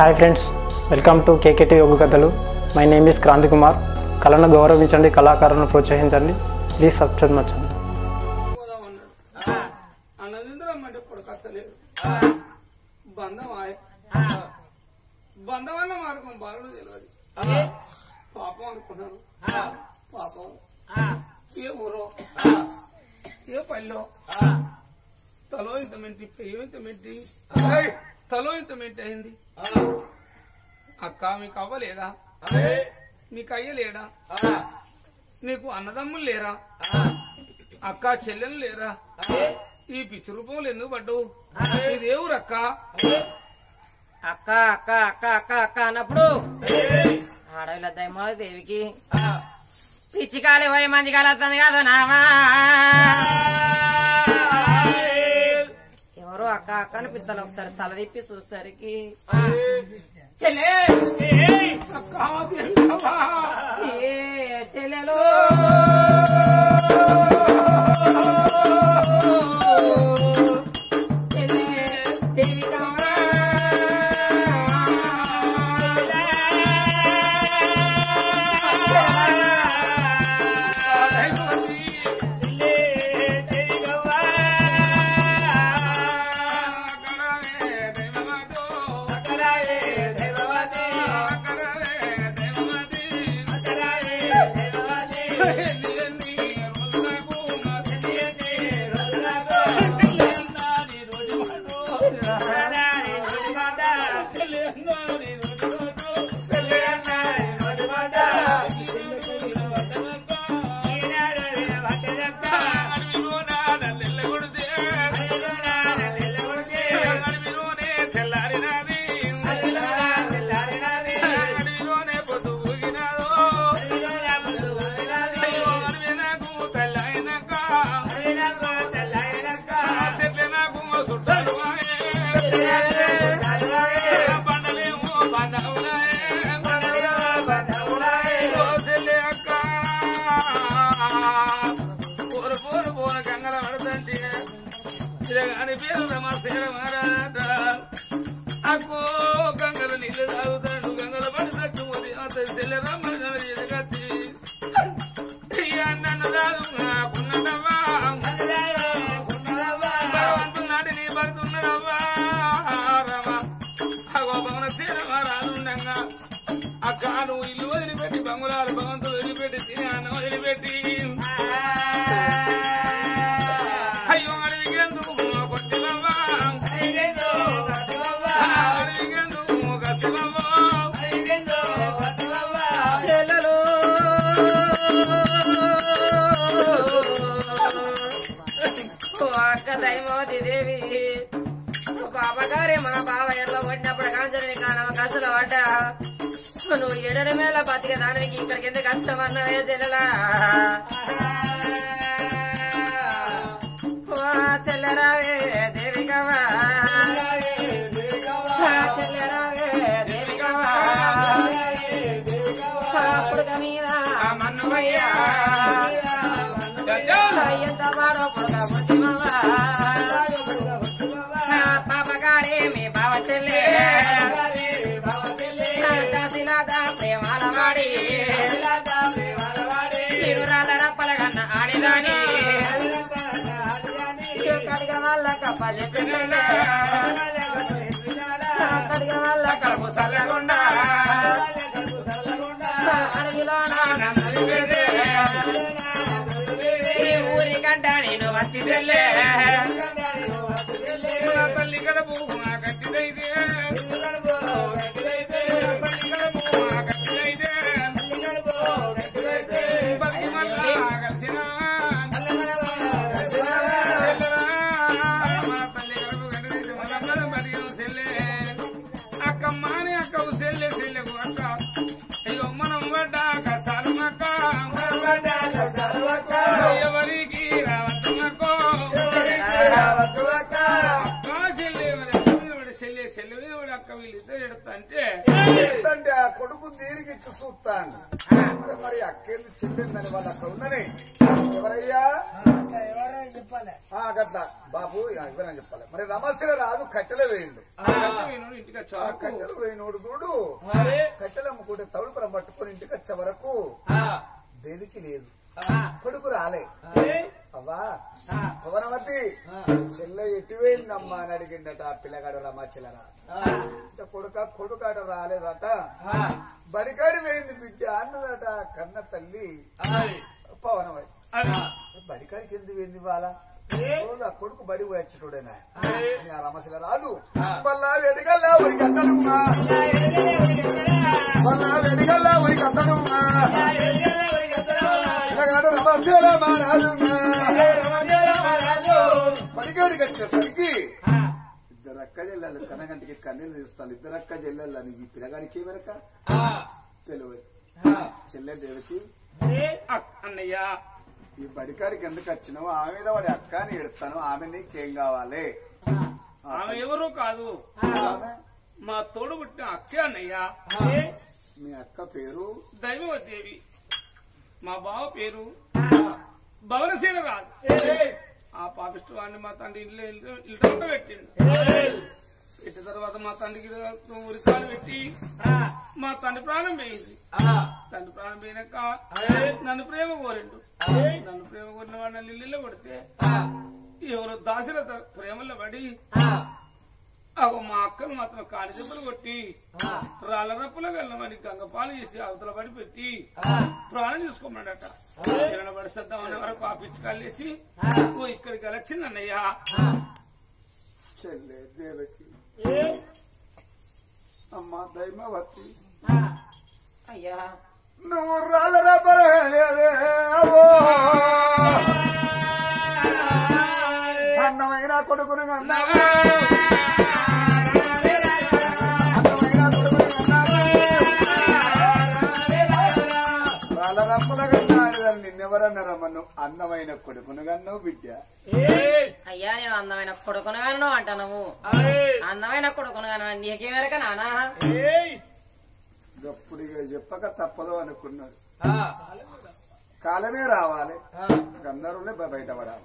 Hi friends welcome to KKT యోగ కథలు my name is Kranthi Kumar కళను గౌరవించండి కళాకారులను ప్రోత్సహించండి ప్లీజ్ సబ్స్క్రైబ్ మచ్చండి పోదాం అన్నాడు అన్నదింద్రమ్మంటే కొడుకత్తలేడు బంధం ఆయ బంధం అన్న మార్గం బాలుడు తెలియదు పాపం అనుకున్నారు పాపం ఏ ఊరో ఏ పల్లెలో తలో ఇంత మెంటి పెయ్యో ఇంత మెంటి తలో ఇంత మెంటి అయింది అక్క మీకు అవ్వలేదా మీకు అయ్యలేడా నీకు అన్నదమ్ములు లేరా అక్క చెల్లెలు లేరా ఈ పిచ్చి రూపంలో ఎందుకు పడ్డావు ఇది ఎవరు అక్క అక్క అక్క అక్క అక్క అక్క అన్నప్పుడు ఆడవిల దయమో దేవికి పిచ్చికాలి పోయి మంచి కలస్తుంది కాదు నావా ఎవరో అక్క అక్క అని పిత్తలు ఒకసారి తల తిప్పి చూసరికి చెల్లె అక్క దేవికవ్వ. ఏ చెల్లెలు చెల్లె దేవికమ్మ. దైవవతి. అక్కడవే దైవవతో. అక్కడవే దైవవతి. ఎన్ని ఎన్ని రోజులకు నా చెల్లి నాని రోజు వాడు. చెల్లి నాని రోజు వాడు. అడవిలోన నల్లెల్ల కొడితే. అడవిలోనే తెల్లారినది. అడవిలోనే పొద్దు ఊగినాదో. అయ్యో అడవి నాకు తెల్లైనాక. చెట్ల నాకు చుట్టాలు వాయే. బండలేమో బంధవులాయే. ఓ చెల్లి అక్క. పోరు పోరు పోరు గంగల పడతంటే చిరగాని పేరు రమశేర మారాట అక్కో గంగల నీళ్ళు తాగుతాడు గంగల పడి తట్టుమోది అతని చెల్లె రమ్మని ఎదగచ్చి నన్ను కాదు నాకున్నదవ్వా భగవంతుడు నీ భర్తున్నాడవ్వా రమ అగో భవన తీరమా రానుండంగా అక్క నువ్వు ఇల్లు వదిలిపెట్టి బంగుళాలు భగవంతుడు వదిలిపెట్టి తిని అన్నం వదిలిపెట్టి అయ్యో అడవికి ఎందుకు కొట్టివవ్వా అడవికి ఎందుకు కత్తివవ్వా చెల్లెలు ఓ అక్క దైమోతి దేవి ఓ బాబాగారే మా బావ ఎల్ల పడినప్పుడు కాంచని కానమ కసలు పడ్డా నువ్వు ఎడల మేళ బతికే దానికి ఇక్కడికి ఎందుకు కష్టమన్నవే చెల్లెలా ఓ చెల్లెరావే దేవికవా చెల్లెరావే దేవికవా పుడక మీద మన్నుమయ్యా ఎంత వాడో పుడక పుట్టిమవ్వా పాపగారే మీ బావ చెల్లె దాసిలాద ప్రేమాల వాడి తిరురాల రప్పలగన్న ఆడిదాని కడిగ వాళ్ళ కప్ప చెప్పిన కడిగ వాళ్ళ కడుపు చల్లకుండా అడవిలో ఈ ఊరి కంట నేను వస్తి చెల్లె నా తల్లి గడపు నా గట్టిదైతే తల్లి గడపు నా గట్టిదైతే బతికి మళ్ళా కలిసిన అక్కమ్మాని అక్కవు చెల్లి ఎడుతుంటే అంటే ఆ కొడుకు దీనికి ఇచ్చి చూస్తాను మరి అక్కేందు చెప్పిందని వాళ్ళు అక్కడ ఉన్నని ఎవరయ్యా ఆ, గట్ల బాబు ఇవ్వనని చెప్పాలి మరి రమశిల రాజు కట్టెల వేయండు ఇంటికి ఆ వచ్చాకు కట్టెలు వేయినోడు చూడు కట్టెలు అమ్ముకుంటే తౌడుపురం పట్టుకొని ఇంటికి వచ్చే వరకు దేనికి లేదు కొడుకు రాలే అవ్వా భువనవతి చెల్ల ఎటువేయిందమ్మా అని అడిగిండట ఆ పిల్లగాడు రమాచిల్లరా అంటే కొడుక కొడుకాట రాలేదట బడికాడి వేయింది బిడ్డ అన్నదట కన్న తల్లి పవనవతి బడికాడికి ఎందుకు వేయింది వాళ్ళ రోజు ఆ కొడుకు బడి వచ్చుడేనా ఆ రమశిల రాదు మళ్ళా వెడిగల్లా ఊరికి అత్తడుమా మళ్ళా వెడిగల్లా ఊరికి అత్తడుమా పిల్లగాడు రమశిల మారాదుమా బడికాడికి వచ్చేసరికి ఇద్దరు అక్క చెల్లెలు కనగంటికి కన్నీళ్ళు తీస్తాను ఇద్దరు అక్క చెల్లెలు అని ఈ పిల్లగాడికి ఏమరక తెలియదు చెల్లె దేవకి అన్నయ్య ఈ బడికాడికి ఎందుకు వచ్చినావు ఆమె మీద వాడి అక్క అని ఎడతాను ఆమె నీకేం కావాలి ఆమె ఎవరో కాదు ఆమె, మా తోడు పుట్టిన అక్కే అన్నయ్య మీ అక్క పేరు దైవదేవి మా బావ పేరు భవనశీల రాదు ఆ పాపిష్టి వాడిని మా తండ్రి ఇల్లు ఇల్లు ఇల్లు పెట్టిండు పెట్టిన తర్వాత మా తండ్రికి ఉరికాలు పెట్టి మా తండ్రి ప్రాణం పోయింది తండ్రి ప్రాణం పోయినాక నన్ను ప్రేమ కోరిండు నన్ను ప్రేమ కోరిన వాడిని ఇల్లు కొడితే ఎవరో దాసుల త- ప్రేమలో పడి అగో మా అక్కను మాత్రం కాలి చెప్పులు కొట్టి రాళ్ళ రప్పులో వెళ్ళమని గంగపాలు చేసి అవతల పడి పెట్టి ప్రాణం చూసుకోమన్నట కిరణ పడి సద్దామనే వరకు ఆ పిచ్చుకాలేసి ఓ ఇక్కడికి వచ్చింది అన్నయ్య చెల్లె దేవకి అమ్మ దైమవతి అయ్యా నువ్వు రాళ్ళ రబ్బలేవో. అందమైన కొడుకును కన్నావు. అందమైన కొడుకును కన్నావు. రాళ్ళ రబ్బల కన్నారు నిన్నెవరన్నారమ్మ నువ్వు అందమైన కొడుకును కన్నావు బిడ్డ అయ్యా నేను అందమైన కొడుకును గాను అంటున్నావు అందమైన కొడుకును గాను నీకేమెరక నానా గప్పుడు ఇక చెప్పక తప్పదు అనుకున్నాడు కాలమే రావాలి గంధర్వులే బ- బయటపడాలి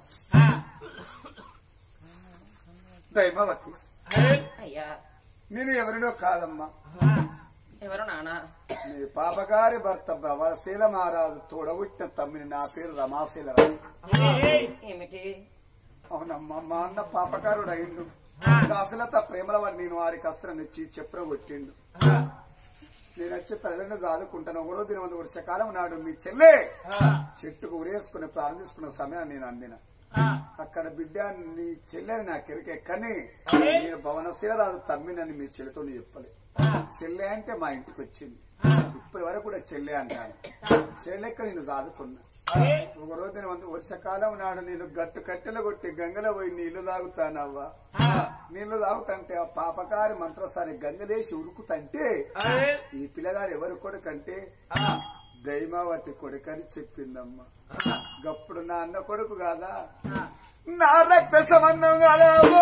దైమవతి అయ్యా నేను ఎవరినో కాదమ్మా ఎవరు నానా నీ పాపగారి భర్త భవశీల మహారాజు తోడబుట్టిన తమ్మిని నా పేరు రమాశీల రాజు ఏమిటి అవునమ్మా మా అన్న పాపకారుడు అయిండు దాసులత ప్రేమల వాడు నేను వారికి అస్త్రం ఇచ్చి చెప్పున కొట్టిండు నేను వచ్చి తల్లిదండ్రులు చదువుకుంటాను ఒకరో దిన మంది వర్షకాలం నాడు మీ చెల్లె చెట్టుకు ఉరేసుకుని ప్రారంభించుకున్న సమయాన్ని నేను అందిన అక్కడ బిడ్డ నీ చెల్లెని నాకు ఎరికే కానీ నేను భవనశీల రాజు తమ్మినని మీ చెల్లెతో నేను చెప్పలే చెల్లె అంటే మా ఇంటికి వచ్చింది ఇప్పటి వరకు కూడా చెల్లె అంటాను చెల్లెక్క నేను చదువుకున్నా ఒక రోజు నేను వంద వర్షకాలం నాడు నేను గట్టు కట్టెలు కొట్టి గంగలో పోయి నీళ్లు తాగుతానవ్వా నీళ్లు తాగుతంటే ఆ పాపకారి మంత్రసారి గంగలేసి ఉరుకుతంటే ఈ పిల్లగాడు ఎవరి కొడుకంటే దైమావతి కొడుకు అని చెప్పిందమ్మా గప్పుడు నా అన్న కొడుకు కాదా నా రక్త సంబంధం కాదావో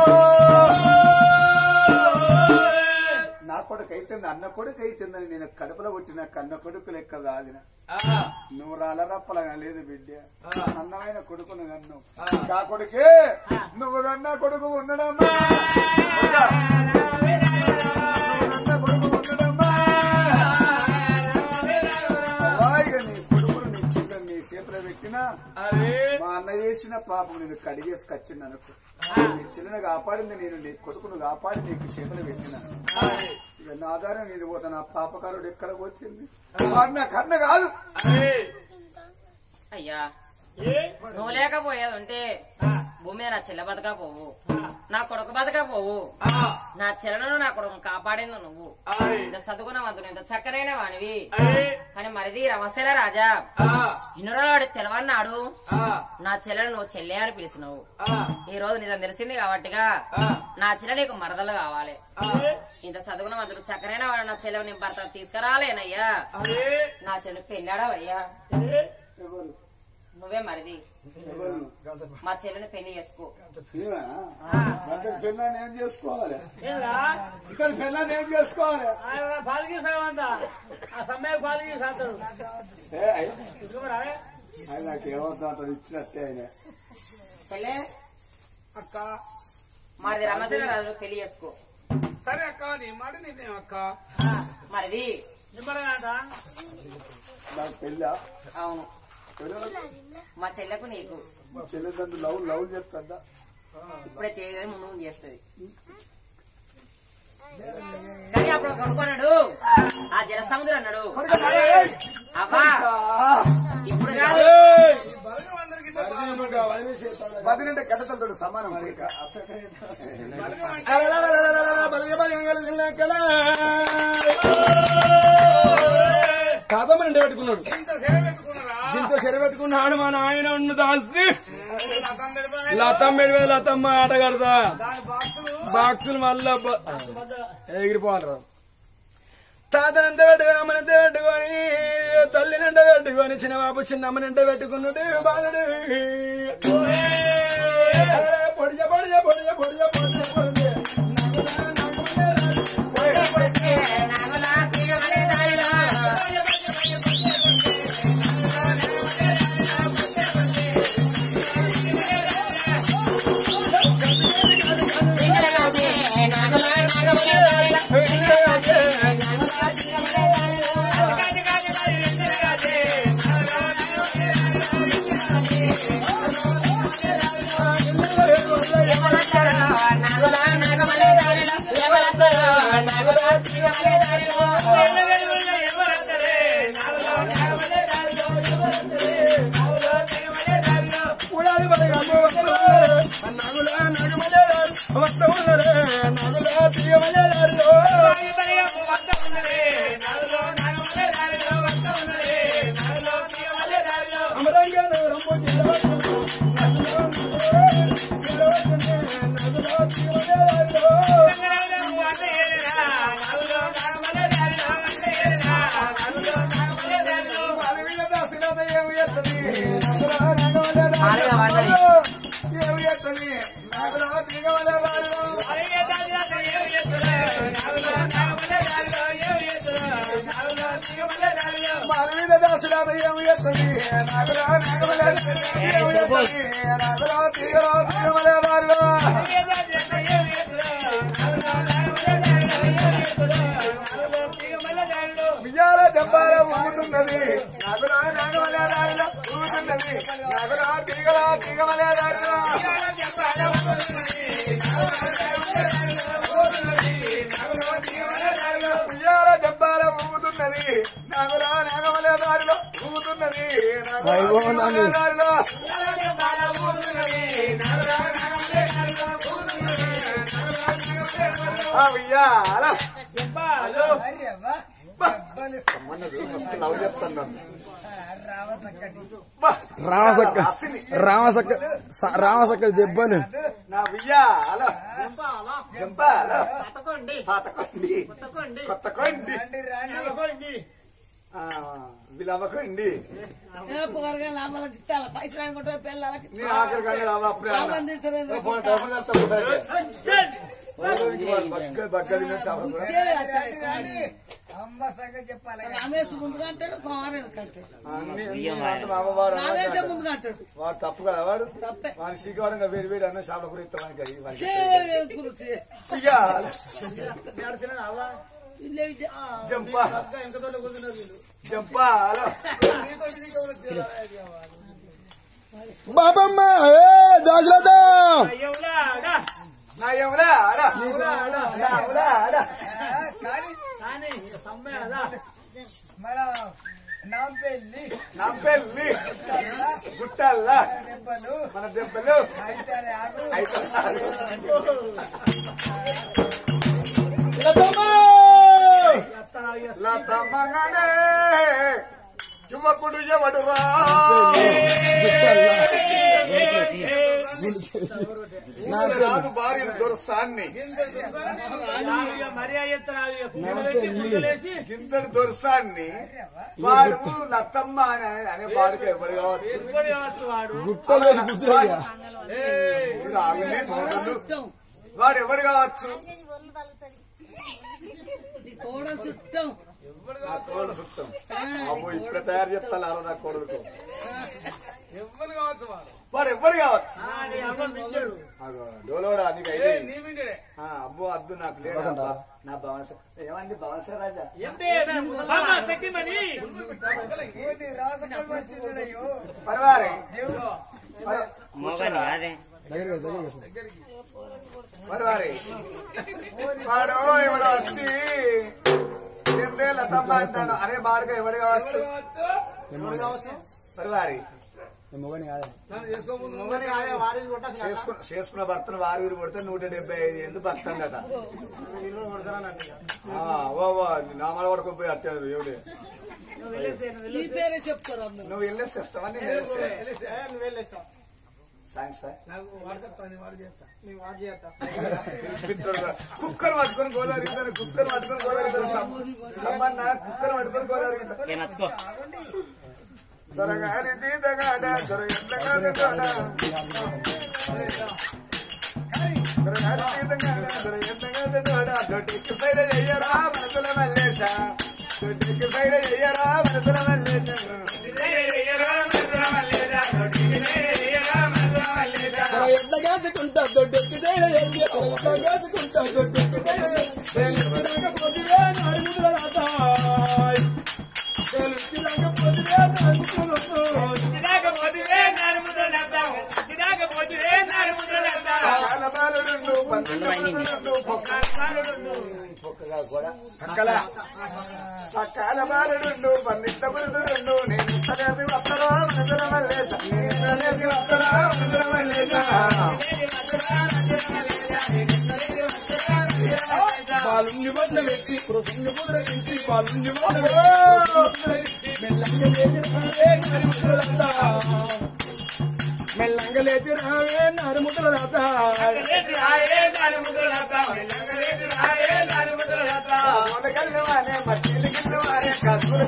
నా కొడుకు అయితుంది అన్న కొడుకు అయితుందని నేను కడుపులో పుట్టిన కన్న కొడుకు లెక్క దాదిన నువ్వు రాలరప్పలగా లేదు బిడ్డ అందమైన కొడుకును కన్ను నా కొడుకే నువ్వు కన్నా కొడుకు ఉండడమ్మా కొడుకా, నువ్వు కన్నా కొడుకు ఉండడమ్మా అలాగే నీ కొడుకును నీ చిన్న నీ చేతిలో పెట్టినా మా అన్న చేసిన పాపం నేను కడిగేసి కచ్చింది అనుకో నీ చిన్నను కాపాడింది నేను నీ కొడుకును కాపాడి నీకు చేతులు పెట్టినా ఇక నా ఆధారం నేను పోతా నా పాపకారుడు ఎక్కడ పోతుంది వాడు నా కన్న కాదు అయ్యా నువ్వు లేకపోయేది ఉంటే భూమి మీద నా చెల్లె బతకా పోవు నా కొడుకు బతకా పోవు నా చెల్లెలను నా కొడుకు కాపాడింది నువ్వు ఇంత చదువుకున్న వంతుడు ఇంత చక్కరైన వానివి కానీ మరిది రమశైల రాజా ఇన్నరాడు తెలవన్నాడు నా చెల్లెలు నువ్వు చెల్లె అని పిలిచినావు ఈ రోజు నిజం తెలిసింది కాబట్టిగా నా చెల్లె నీకు మరదలు కావాలి ఇంత చదువుకున్న వంతుడు చక్కరైన వాడు నా చెల్లెని నీ భర్త తీసుకురాలేనయ్యా నా చెల్లె పెళ్ళాడవయ్యా ఎవరు నువ్వే మరిది ఎవరు? మా చెల్లెని పెళ్లి చేసుకో ఈమె? ఇతని పిల్లని ఏం చేసుకోవాలి ఇతని పిల్లని ఏం చేసుకోవాలి పాలకి సగం ఆ సమయం పాలకి సాగుతాడు ఏ, అయ్. ఆయన నాకు ఏమవుతుందో అంత ఇచ్చినట్టే ఆయన పెళ్ళే అక్క మాది రమ్మచంద్ర రాజు పెళ్లి చేసుకో సరే అక్క నీ మాట నేనే అక్క మరిది నిమ్మలంగా నాకు పెళ్ళా అవును పెళ్ళి మా చెల్లెకు నీకు చెల్లెదండ్రులు లవ్ లవ్ చెప్తుందా ఇప్పుడే చేయలేదు ముందు ముందు చేస్తుంది కానీ అప్పుడు కొనుక్కున్నాడు ఆ జనసముద్రం అన్నాడు అబ్బా ఇప్పుడు కాదు పదినింటి గడ్డతలతో సమానం ఇక. కాదమ్మని పెట్టుకున్నాడు ఇంత సేవ పెట్టుకున్నారా దీంతో చెర పెట్టుకున్నాడు మా నాయన ఉన్న దాస్తి లతమ్మ ఎడివే లతమ్మ ఆట కడతా బాక్సులు మళ్ళా బ- ఎగిరిపోవాలి రా తాతనంత పెట్టుకో అమ్మనంత పెట్టుకొని తల్లినంట పెట్టుకొని చిన్న బాబు చిన్న అమ్మనంట పెట్టుకున్నాడు బాలుడు పొడిజ పొడిజ పొడిజ పొడిజ పొడిజ పొడిజ ఉడాది బలగమ్మ వస్తున్నారు నగుల నగుమలేరు వస్తున్నారు నగుల తీయమలేరు అమరంగా రంపు ఆలుగా పడ్డది. విజయాల దెబ్బల ఊగుతున్నది నగరా నగవల దారిలో ఊగుతున్నది నగరా తిరగల తిరగవల దారిలో విజయాల దెబ్బల ఊగుతున్నది నగరా నగవల దారిలో ఊగుతున్నది నగరా తిరగవల దారిలో ఆ విజయాల లవ్ చెప్తున్నాను రామసక్క రామసక్క స- రామసక్క దెబ్బలు నా వియ్యాల జంపాల పాతకొండి కొత్తకొండి ఆ, విలవకొండి పొగరగా లాభాలకు ఇస్తాల పైసలు అనుకుంటే పిల్లలకి నీ ఆఖరి కానీ రావా అప్పుడే అన్నా. లాభం తింటారు ఓ, పోనీ డబ్బులు తెస్తా పోతాయి. బగ్గ- బగ్గ తినే చేపలు కూడా. రమేష్ ముందుగా అంటాడు కుమార్ అంటాడు అన్ని అన్ని అంతా మా అమ్మవాడు అన్నది రమేష్ అంటాడు. ముందుగా అంటాడు వాడు తప్పు కదా వాడు తప్పే వాడి శ్రీకారంగా వేడి వేడి అన్న చేపల కూర ఇస్తామని కదా వాడికి. ఏ గురుజీ. వియ్యాల ఇల్లే ఇది, ఆ, జంపా జంపాల బాబమ్మ ఏ దాజలదా నా యములా ఆడా. నా యములా ఆడా. నా పెళ్ళి గుట్టల్లా మన దెబ్బలు అయితే లతమ్మగానే యువకుడు ఎవడు రా రాదు భార్య దొరసాని దొరసాన్ని ఇక మరీ అయ్యేస్తారు కూర్చోలేసి గింతటి దొరసాన్ని వాడు లత్తమ్మ అని అనే వాడికి ఎవరు కావచ్చు ఎప్పుడు కావచ్చు వాడు ఇది ఆగలే మోగలు. వాడు ఎవరు కావచ్చు నీ కోడలు చుట్టం నా కోడలు సుట్టం అమ్మో ఇప్పుడే తయారు చేస్తాను నా కోడలకు ఎవ్వరు కావచ్చు వాడు వాడు ఎవరు కావచ్చు ఆ, నీ అమ్మ బిడ్డడు. అగో, డోలోడా నీకు ఏ, అయితే నీ బిడ్డడే ఆ, అబ్బో అద్దు నాకు లేడు అబ్బా. నా భవన ఏమండి భవన రాజా ఏంటి? బామ్మ, శక్తిమణి. పర్వాలే పర్వాలే వాడు ఎవడో వచ్చి రెండేళ్ళ తప్ప అంటాడు అరే బాడుగా ఎవడు కావచ్చు పర్వారి నన్ను చేసుకోకుండా చేసుకున్న చేసుకున్న భర్తను వారి వీరు కొడితే నూట డెబ్బై ఐదు ఏళ్ళు బతుందట ఓ ఓ నా మన కొడుకుపోయి అత్యాడు ఎవడే నీ పేరే చెప్తారు అందరు నువ్వు వెళ్ళేసేస్తావా నేను వెళ్ళేస్తా థ్యాంక్స్ సార్ నాకు వాట్సాప్ పని వాడు చేస్తా మిత్రుడు కుక్కర్ పట్టుకొని గోదావరి ఇద్దరు కుక్కర్ పట్టుకొని గోదావరి ఇద్దరు సంబంధ కుక్కర్ పట్టుకొని గోదావరి ఇద్దరు దొరగాని తీతగాడ దొర ఎంతగాడ తోడ దొరగాని తీతగాడ దొర ఎంతగాడ తోడ దొడ్డికి సైడ చెయ్యరా మనసుల మల్లేశ దొడ్డికి సైడ చెయ్యరా మనసుల మల్లేశ కాలబాలుడు పన్నెండు పొక్కగా కూడా అక్కల సకాల బాలుడు పన్నిద్దముడు రెండు నేను తనేది వస్తరా మనసుల మల్లేశ నేను తనేది వస్తరా మనసుల మల్లేశ పాలుని వద్ద వ్యక్తి కృష్ణుని ముద్రగించి పాలుని వద్ద మెల్లంగా లేచి రావే నరుముద్ర రాత మొదగల్లవానే మట్టిని గిల్లవానే కసురు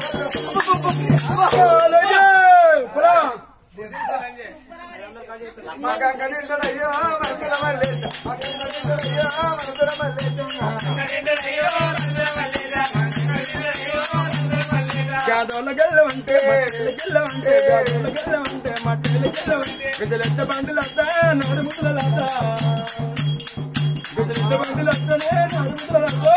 మగంగనిల్లడయ్యో మనసుల మల్లేశ మగంగనిల్లడయ్యో మనసుల మల్లేశ జాదవుల గెల్లవంటే మట్టెల గెల్లవంటే జాదవుల గెల్లవంటే మట్టెల గెల్లవంటే గజలెట్ట బండిలత్త నోడి ముద్రలత్త గజలెట్ట బండిలత్తనే నోడి ముద్రలత్త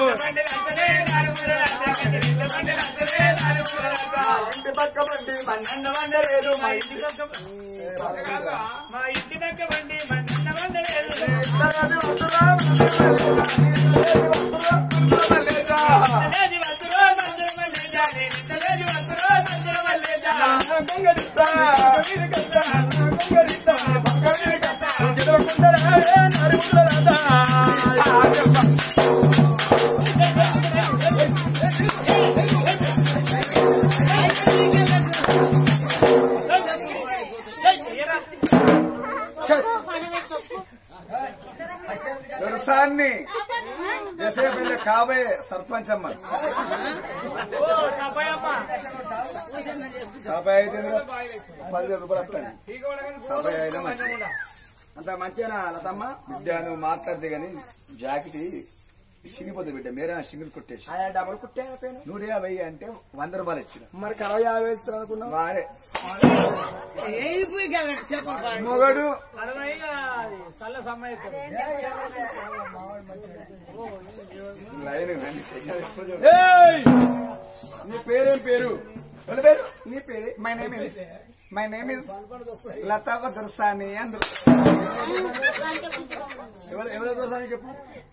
ఇంటి పక్క బండి మన్నన్న వండలేదు మా ఇంటి పక్క మా ఇంటి పక్క బండి మన్న వండలేదు ఇద్దరని వద్దురా మనసుల మల్లేశ లేదు వద్దురో మందుల మల్లేజా, నేను ఇంతలేదు వద్దురో మందుల మల్లేజా. గంగడిత్త మీద కట్ట గంగడిత్త పక్క మీద కట్ట గెలవకుండరావే నోడి ముద్రలత్త దొరసాన్ని జసేపల్లి కాబోయే సర్పంచ్ అమ్మ ఓ, సపోయమ్మ. యాభై ఐదు పదివేల రూపాయలు వస్తాయి యాభై ఐదు మంచి అంత మంచిగా లతమ్మ బిడ్డ నువ్వు మాట్లాడితే గాని జాకెట్ సిగిపోతుంది బిడ్డ మీరే సింగిల్ కొట్టేసి ఆయన డబల్ కుట్టే పోయినా నూట యాభై అంటే వంద రూపాయలు ఇచ్చిన మరి కరవ యాభై ఇస్తాను అనుకున్నావు వాడే ఏడిపోయి కదా చెప్పండి మొగడు అరవైగా అది చల్ల సమ్మయ్య లైన్ రండి. ఏయ్! నీ పేరేం పేరు ఎవరి పేరు నీ పేరే my name is my name is లతావ దొరసాని అందరు ఎవరు ఎవరో దోసాని చెప్పు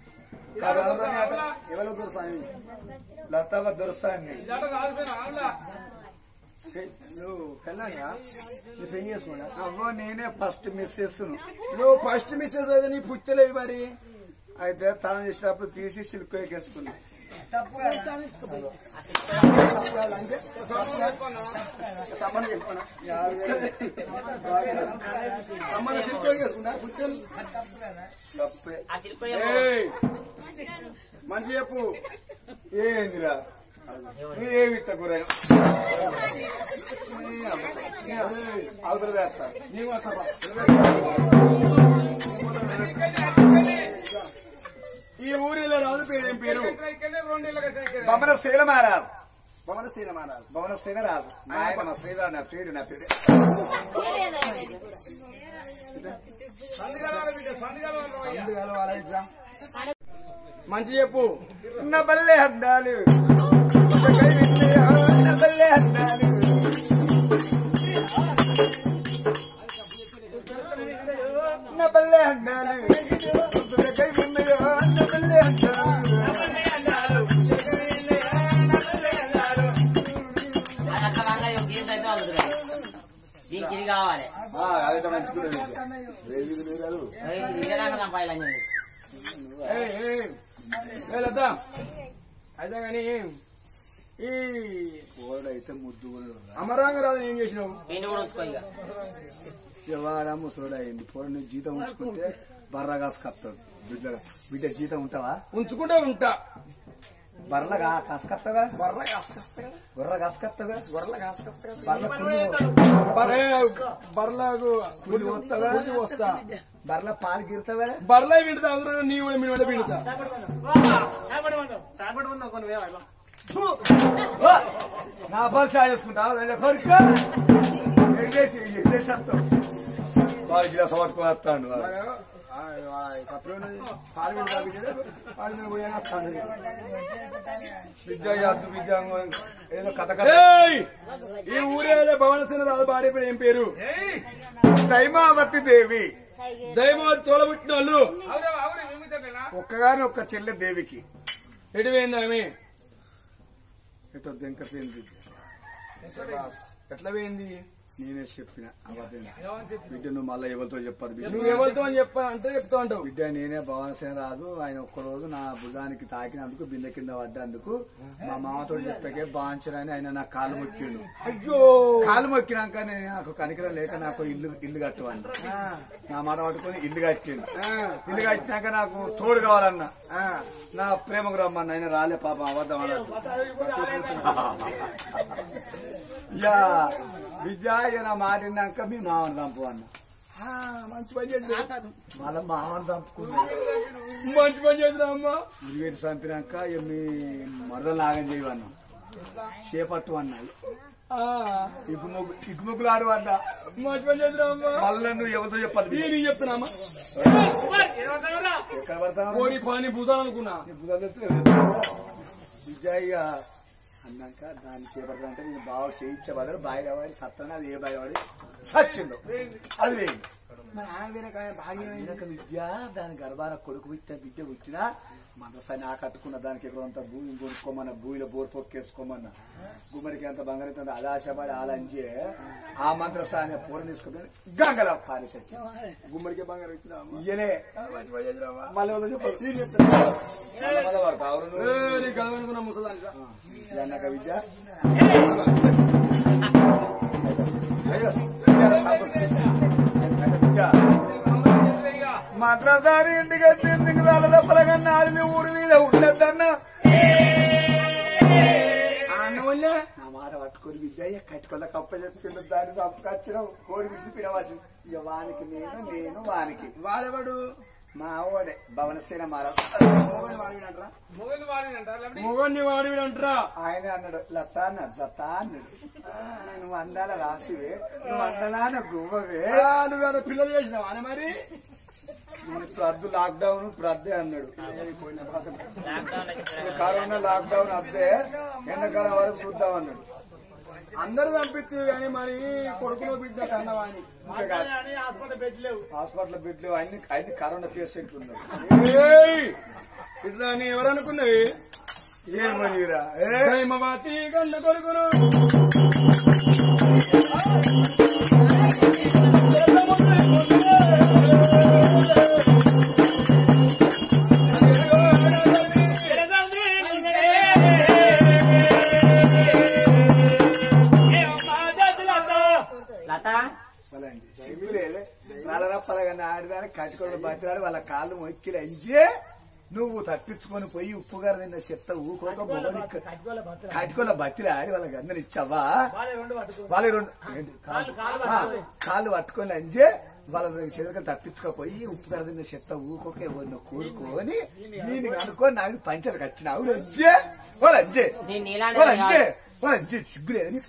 ఎవరో దోసాని లతావ దొరసాని ఇదంతా కాలిపోయిన ఆవులా నువ్వు పెళ్ళాగా నీ పెళ్లి చేసుకున్నా అవ్వో నేనే ఫస్ట్ మిస్ చేస్తున్నా నువ్వు ఫస్ట్ మిస్సెస్ అయితే నీ పుచ్చలేవి మరి అయితే తనం చేసినప్పుడు తీసి సిల్క్ ఎక్కేసుకున్నా సంబంధం చెప్పనా యారు సంబంధం సిల్కో చేసుకుంటా కూర్చొని తప్పే ఏయ్, మంచి చెప్పు ఏందిరా ఏమి ఇట్లా కూర అవతల వేస్తా నీవు అసలు ఈ ఊరిలో రాజు పేరు ఏం పేరు బొమ్మన శీల మహారాజ్ బొమ్మన శీల మహారాజ్ బొమ్మన శీల రాజు ఆయన మా శ్రీధర్ నా శ్రీడు నా పేరు అందుకని వాళ్ళ ఇట్లా. మంచి చెప్పు నా బల్లే అద్దాలు ఒకటై విన్నయా, నా బల్లే అద్దాలు నా బల్లే అద్దాలు ఒకటై విన్నయా, నా బల్లే అద్దాలు దీనికి ఇది కావాలి ఆ, అదైతే మంచిగున్నది. రేవి విలువలు. ఇదేదాకా సంపాదించాలి ఏయ్, ఏయ్, ఏ లత అయితే కానీ ఈ ఓడైతే ముద్దు కూడా అమరాంగరాజు ఏం చేసినావు పెయింట్ కూడా ఉంచుకో ఇక ఎవడా ముసలోడు అయింది పోరు నువ్వు జీతం ఉంచుకుంటే బర్ర కాసుకొస్తాడు బిడ్డ బిడ్డ జీతం ఉంటావా ఉంచుకుంటే ఉంటా బర్రగా కాసుకొస్తావా బర్ర కాసుకొస్తా బుర్ర కాసుకొస్తావా బర్ర కాసుకొస్తా బర్ల పుల్లి బర్రె బర్లకు పుల్లి పోతావా పుల్లి వస్తా బర్ల పాలు గీరుతావా బర్ల విడతా అవసరం నీ కూడా మీ కూడా విడతా ఓ! నా పాలు సాయ చేసుకుంటావా వెళ్ళే కొడుకు ఎగేసి ఎగేసి వస్తావు పాలు గిలాస పట్టుకొని వస్తాడు వాడు. పాలు విడతా బిడ్డ పాలు మీద పోయి వస్తాను విద్య యాదు విద్య ఏదో కథ కథ ఏయ్! ఈ ఊరే భవనసేన రాజు భార్య పేరు ఏం పేరు దైమావతి దేవి దైవం తోడబుట్టిన వాళ్ళు ఒక్కగాని ఒక్క చెల్లె దేవికి ఎటు పోయింది ఆమె ఎటో దెంకసేని విద్య ఎట్లా పోయింది నేనే చెప్పిన అబద్ధం బిడ్డ నువ్వు మళ్ళీ ఎవరితో చెప్పదు బిడ్డ నువ్వు ఎవరితో అని చెప్ప అంటే చెప్తా ఉంటావు బిడ్డ నేనే భవనసేన రాదు ఆయన ఒక్కరోజు నా భుజానికి తాకినందుకు బిందె కింద పడ్డందుకు మా మామతో చెప్పకే బాంచరని ఆయన నా కాలు మొక్కిండు అయ్యో కాలు మొక్కినాక నేను నాకు కనికరం లేక నాకు ఇల్లు ఇల్లు కట్టవండి నా మాట పట్టుకొని ఇల్లు కట్టిండు ఇల్లు కట్టినాక నాకు తోడు కావాలన్న నా ప్రేమకు రమ్మన్న ఆయన రాలే పాపం అబద్ధం ఆడద్దు యా విద్య ఇక నా మాట విన్నాక మీ మామని చంపు అన్న మంచి పని చేద్దాం వాళ్ళ మామని చంపుకున్నాడు మంచి పని చేద్దాం అమ్మా ఉరివేటి చంపినాక ఇక మీ మరదలు నాగం చేయవన్నాం చేపట్టు అన్నాడు ఆ, ఇగుముగ్గు ఇగుముగ్గులు ఆడు అన్న మంచి పని చేద్దాం అమ్మా మళ్ళీ నువ్వు ఎవరితో చెప్పాలి నేను నీకు చెప్తున్నామా ఎక్కడ పడతావు కోరి పాని భూతాలనుకున్నా విజయ్య అన్నాక దాన్ని చేపట్టాలంటే నేను బాగా చేయించే బదులు బాయిలో వాడి సత్తాను అది ఏ బాయి వాడి సచ్చిండు అది వేయండి మరి ఆయన వేరే కానీ బాగా విద్య దాని గర్భాన కొడుకు పుట్టిన బిడ్డ పుట్టినా మనసాన్ని ఆకట్టుకున్న దానికి ఎక్కడంతా భూమి కొనుక్కోమన్న భూమిలో బోర్ పొక్కేసుకోమన్న గుమ్మడికి అంత బంగారం ఇస్తుంది అది ఆశపడి ఆలంచే ఆ మంత్రసాన్ని పూర తీసుకుంటే గంగల పారేసి గుమ్మడికే బంగారం ఇచ్చినా అమ్మా ఇయ్యలే మంచి పని చేద్దాం అమ్మా మళ్ళీ ఎవరో చెప్పాలి. నేను చెప్తాను. మళ్ళా మళ్ళా పడతావు. ఎవరు నువ్వు? ఏ, నీ కలవనుకున్న ముసలానికి అన్నాక విద్య అయ్యో, విద్య, సాపు. విద్య. మాట్లాడదారి ఇంటికి వచ్చి ఇంటికి రాలదప్పలకన్నా ఆడిని ఊరి మీద ఉండద్దన్నా అన్న వల్లే నా మాట పట్టుకొని విద్య కట్టుకొల్ల కప్ప చేసుకుంటే దాన్ని చంపుకొచ్చినావు కోడి విసి పినవాసి ఇక వానికి నేను నేను వానికి వాడేవాడు మా ఓడే భవనసేన మారా మొగన్ని వాడివి అంటారా ఆయన అన్నాడు లత అన్న జత అన్నాడు నేను అందాల రాసివే నువ్వు అందలాన గువ్వవే నువ్వేదో పిల్లలు చేసినావా అని మరి నేను ఇప్పుడు అద్దు లాక్డౌన్ ఇప్పుడు అద్దే అన్నాడు ఇప్పుడు కరోనా లాక్డౌన్ అద్దే ఎండాకాలం వరకు చూద్దాం అన్నాడు అందరు పంపిస్తే కానీ మరి కొడుకులో బిడ్డ కన్నవా అని ఇంకా కాదు. హాస్పిటల్ బెడ్లు అన్ని అన్ని కరోనా పేషెంట్లు ఉన్నారు ఏయ్! ఇట్లా అని ఎవరనుకున్నవి ఏమనిరా హైమవతి కన్న కొడుకును కానీ ఆడిదాని కట్టుకొని బతిరాడు వాళ్ళ కాళ్ళు మొక్కిలు అంజే నువ్వు తప్పించుకొని పోయి ఉప్పు గారు నిన్న చెత్త ఊకోక బొమ్మని కట్టుకోలే బతిరి ఆడి వాళ్ళకి అందరు ఇచ్చావా వాళ్ళ రెండు ఏంటి? కాళ్ళు ఆ, కాళ్ళు పట్టుకొని అంజే వాళ్ళ చెరువుకి తప్పించుకోపోయి ఉప్పు గారు నిన్న చెత్త ఊకోక ఎవరినో కూరుకొని నేను అనుకోని నాకు పంచలకు వచ్చిన అవును అంజే వాళ్ళ అంజే నేను నీలాంటి వాళ్ళ అంజే వాళ్ళ అంజే సిగ్గులేదు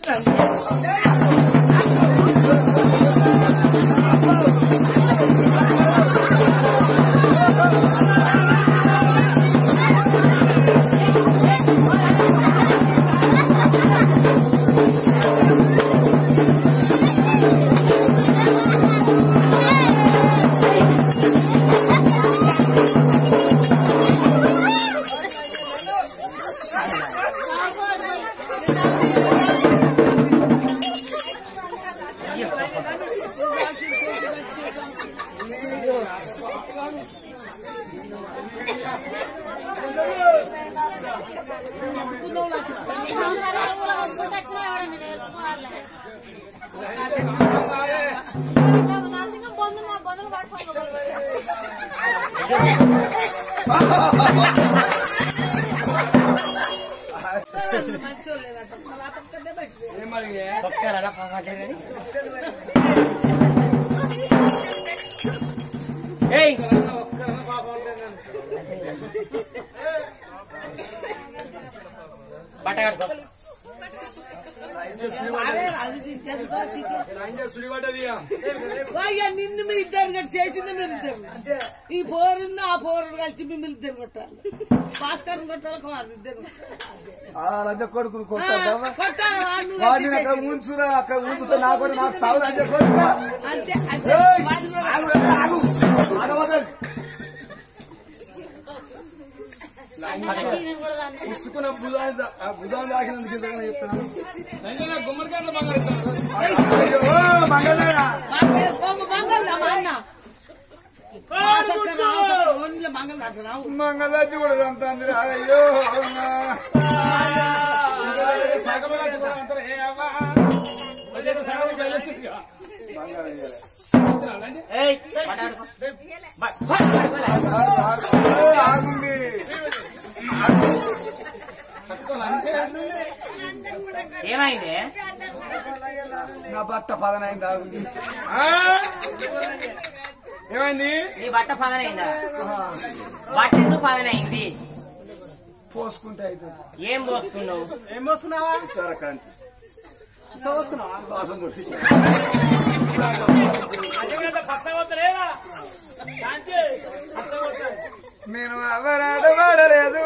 నరసింహం పొందు మా పొందులు పట్టుకోండి మంచోళ్ళు లేదంట మళ్ళీ అతనికంటే బయట ఏమని ఒకసారి పాపంటే ఏయ్ బట్ట కట్టుకో అదే అది తీసుకో, చికెన్. లంజ సుడిపడ్డది అయ్యా నిన్ను మీ ఇద్దరు గట్టి చేసింది మీరు ఇద్దరు ఈ పోరున్న ఆ పోరు కలిసి మిమ్మల్ని ఇద్దరు కొట్టాలి భాస్కర్ కొట్టాలి కుమార్ ఇద్దరు లంజ కొడుకులు కొట్టాలి కొట్టాలి వాడిని వాడిని కలిసి అక్కడ చేసింది. ఉంచురా అక్కడ ఉంచుతా నా కూడా నాకు తావు లంజ కొడుకు అంతే అంతే ఏయ్! వాడిని కూడా- ఆగు, ఆగు. ఆగవద్దు. పుచ్చుకున్న భుజాన్ని ఆ భుజాన్ని తాకినందుకు ఇంతగానో చెప్తున్నాను లంజన గుమ్మడికాయలు బంగారు అయ్యో, మంగళయ్య. మంగళ- ఓ మంగళ మా అన్న ఆసక్తి రావు, ఓన్లీ మంగళ అట్లా రావు మంగళాజీ కూడా చంపుతుంది రా. అయ్యో ఏయ్ బట్ట కట్టుకో ఆగుంది ఏమైంది నా బట్ట పదనైంది ఆగుంది ఏమైంది నీ బట్ట పదనైందా బట్ట ఎందుకు పదనైంది పోసుకుంటే అవుతుంది ఏం పోసుకున్నావు ఏం పోస్తున్నావా సరకాంతి వాసం కొట్టి. నేను ఎవరాడ వాడలేదు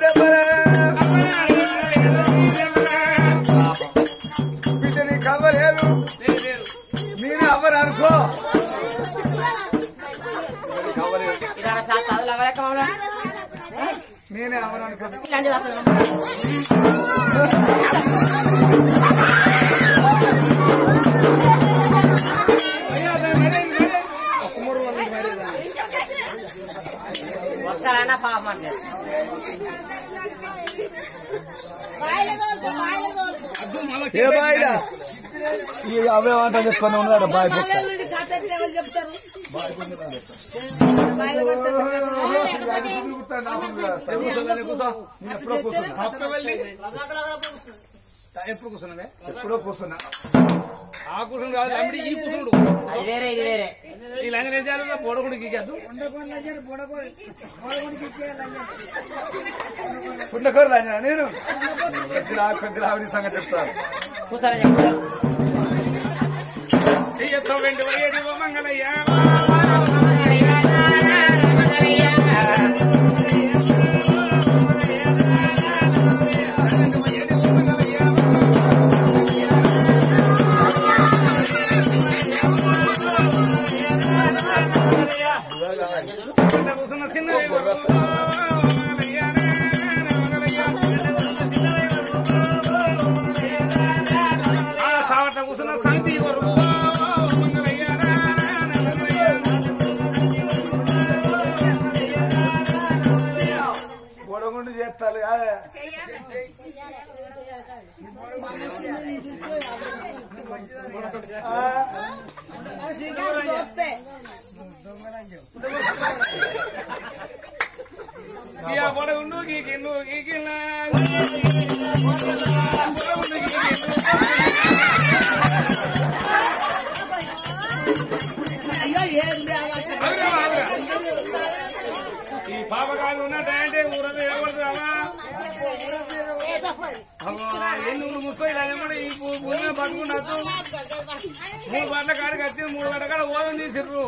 బిడ్డని కవ్వలేదు నేను ఎవరు అనుకో కవ్వలేదు ఇలా సార్ చదువులు అవ్వలేక మమ్మల్ని నేనే ఎవరు అనుకో ఇలాంటి రాస్తున్నాం. వస్తారన్నా పాపం అంటే ఏ బాయ్ ఈ అవే వంట చెప్పుకొని ఉన్నాడు బాయ్ పుస్తకం మంగళుడి కథ ఎట్లా ఎవరు చెప్తారు ఎప్పుడో కూర్చున్నా ఎప్పుడు కూర్చున్నావే ఎప్పుడో కూర్చున్నా ఆ కూర్చుని కాదు అమ్మిడి ఈ కూర్చుండు అది వేరే ఇది వేరే ఈ లంజన ఏం చేయాలి బోడకుడు గీకేద్దు పుండకూర లాంజనా నేను కొద్దిలా కొద్దిలా ఆవిడ సంగతి చెప్తాను కూర్చోరని చెప్తారు చెయ్యొద్దు వెండి వయ్యేది ఓ మంగళయ్య చిన్న కూర్చున్న చిన్న సావట కూర్చున్న సంగతి వరకు గొడగుండు చేస్తాను శ్రీకాంత్ దోస్తే ఇక పొడగుండు గీకిండు గీకిన్నా అయ్యో ఏం దేవత ఈ పాపకాలు ఉన్నట్టంటే ఊరంతా ఏర్పడుతుందా ఎన్ని ఊళ్ళు ముసుకో ఇలా ఏమన్నా ఈ ఊరిలో పట్టుకున్నట్టు మూడు గంటల కాడికి వచ్చి మూడు గంటల కాడ ఓదం తీసిర్రు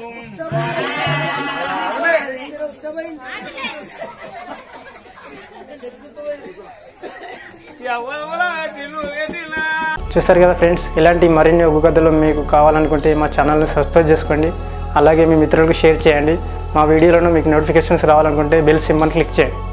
ఎవరు తిను ఎదిలా చూసారు కదా ఫ్రెండ్స్ ఇలాంటి మరిన్ని ఒగ్గు కథలు మీకు కావాలనుకుంటే మా ఛానల్ని సబ్స్క్రైబ్ చేసుకోండి అలాగే మీ మిత్రులకు షేర్ చేయండి మా వీడియోలను మీకు నోటిఫికేషన్స్ రావాలనుకుంటే బెల్ సింబల్ క్లిక్ చేయండి